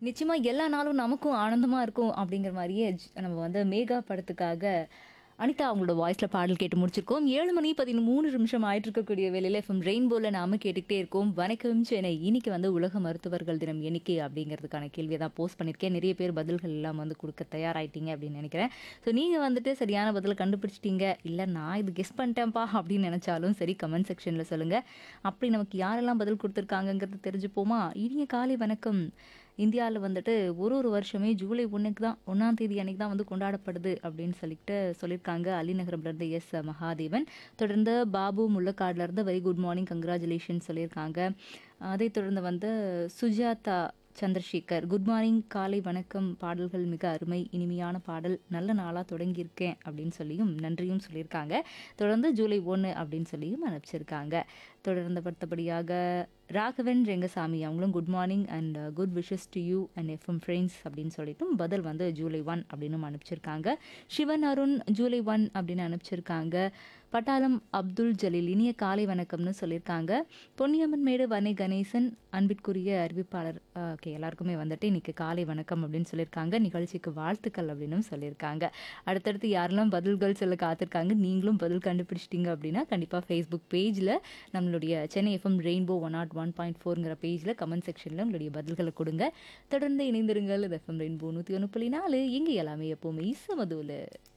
நிச்சயமா எல்லா நாளும் நமக்கும் ஆனந்தமா இருக்கும் அப்படிங்கிற மாதிரியே ஜ்- நம்ம வந்து மேகா படத்துக்காக அனிதா அவங்களோட வாய்ஸ்ல பாடல் கேட்டு முடிச்சிருக்கோம் ஏழு மணி பதிமூணு நிமிஷம் ஆயிட்டு இருக்கக்கூடிய வேலையில எஃப்எம் ரெயின்போல நாம கேட்டுக்கிட்டே இருக்கோம் வணக்கம் சென்னை இன்னைக்கு வந்து உலக மருத்துவர்கள் தினம் எண்ணிக்கை அப்படிங்கிறதுக்கான கேள்வியை தான் போஸ்ட் பண்ணியிருக்கேன் நிறைய பேர் பதில்கள் எல்லாம் வந்து கொடுக்க தயாராயிட்டீங்க அப்படின்னு நினைக்கிறேன் ஸோ நீங்க வந்துட்டு சரியான பதில் கண்டுபிடிச்சிட்டீங்க இல்லை நான் இது கெஸ் பண்ணிட்டேன்ப்பா அப்படின்னு நினைச்சாலும் சரி கமெண்ட் செக்ஷன்ல சொல்லுங்க அப்படி நமக்கு யாரெல்லாம் பதில் கொடுத்துருக்காங்கங்கிறது தெரிஞ்சுப்போமா இனிய காலை வணக்கம் இந்தியாவில் வந்துட்டு ஒரு ஒரு வருஷமே ஜூலை ஒன்றுக்கு தான் ஒன்றாம் தேதி அன்னைக்கு தான் வந்து கொண்டாடப்படுது அப்படின்னு சொல்லிட்டு சொல்லியிருக்காங்க அலிநகரம்லேருந்து எஸ் மகாதேவன் தொடர்ந்து பாபு முள்ளக்காடுலேருந்து வெரி குட் மார்னிங் கங்க்ராச்சுலேஷன் சொல்லியிருக்காங்க அதைத் தொடர்ந்து வந்து சுஜாதா சந்திரசேகர் குட் மார்னிங் காலை வணக்கம் பாடல்கள் மிக அருமை இனிமையான பாடல் நல்ல நாளாக தொடங்கியிருக்கேன் அப்படின்னு சொல்லியும் நன்றியும் சொல்லியிருக்காங்க தொடர்ந்து ஜூலை ஒன்று அப்படின்னு சொல்லியும் அனுப்பிச்சிருக்காங்க தொடர்ந்து படுத்தபடியாக ராகவன் ரெங்கசாமி அவங்களும் good morning and good wishes to you and FM friends அப்படின்னு சொல்லிட்டும் பதில் வந்து ஜூலை ஒன் அப்படின்னு அனுப்பிச்சிருக்காங்க சிவன் அருண் ஜூலை ஒன் அப்படின்னு அனுப்பிச்சிருக்காங்க பட்டாளம் அப்துல் ஜலீல் இனிய காலை வணக்கம்னு சொல்லியிருக்காங்க பொன்னியம்மன் மேடு வனை கணேசன் அன்பிற்குரிய அறிவிப்பாளர் ஓகே எல்லாருக்குமே வந்துட்டு இன்னைக்கு காலை வணக்கம் அப்படின்னு சொல்லியிருக்காங்க நிகழ்ச்சிக்கு வாழ்த்துக்கள் அப்படின்னு சொல்லியிருக்காங்க அடுத்தடுத்து யாரெல்லாம் பதில்கள் சொல்ல காத்திருக்காங்க நீங்களும் பதில் கண்டுபிடிச்சிட்டீங்க அப்படின்னா கண்டிப்பாக ஃபேஸ்புக் பேஜில் நம்மளுடைய Chennai FM rainbow one naught one point ஃபோருங்கிற பேஜில் கமெண்ட் செக்ஷனில் உங்களுடைய பதில்களை கொடுங்க தொடர்ந்து இணைந்திருங்கள் இது எஃப்எம் ரெயின்போ நூற்றி ஒன்று புள்ளி நாலு இங்கே எல்லாமே எப்போவுமே இசமதுவில்